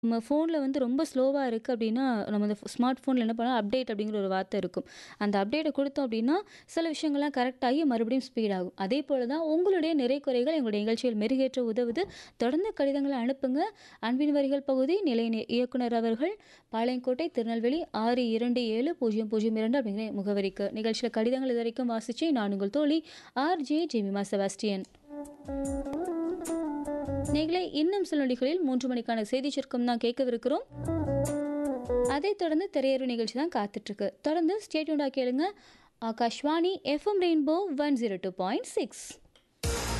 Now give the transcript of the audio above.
நம்ம ஃபோனில் வந்து ரொம்ப ஸ்லோவாக இருக்குது அப்படின்னா நம்ம அந்த ஸ்மார்ட் ஃபோனில் என்ன பண்ணலாம் அப்டேட் அப்படிங்கிற ஒரு வார்த்தை இருக்கும் அந்த அப்டேட்டை கொடுத்தோம் அப்படின்னா சில விஷயங்கள்லாம் கரெக்டாகி மறுபடியும் ஸ்பீட் ஆகும் அதே போல் தான் உங்களுடைய நிறை குறைகள் எங்களுடைய நிகழ்ச்சியில் மெருகேற்ற உதவுது தொடர்ந்து கடிதங்களை அனுப்புங்க அன்பின் வரிகள் பகுதி நிலை நி- இயக்குனர் அவர்கள் பாளையங்கோட்டை திருநெல்வேலி ஆறு இரண்டு ஏழு பூஜ்ஜியம் பூஜ்ஜியம் இரண்டு அப்படிங்கிற முகவரிக்கு நிகழ்ச்சியில் கடிதங்கள் இது வரைக்கும் வாசிச்சு நான் உங்கள் தோழி ஆர் ஜே ஜெமிமா செபாஸ்டியன் நீங்களே இன்னும் சில நொடிகளில் மூன்று மணிக்கான செய்தி சுருக்கம் தான் கேட்கவிருக்கிறோம் அதைத் தொடர்ந்து திரையறு நிகழ்ச்சி தான் காத்துட்ருக்கு தொடர்ந்து ஸ்டேட்யூண்டா கேளுங்க Akashvani FM rainbow one zero two point six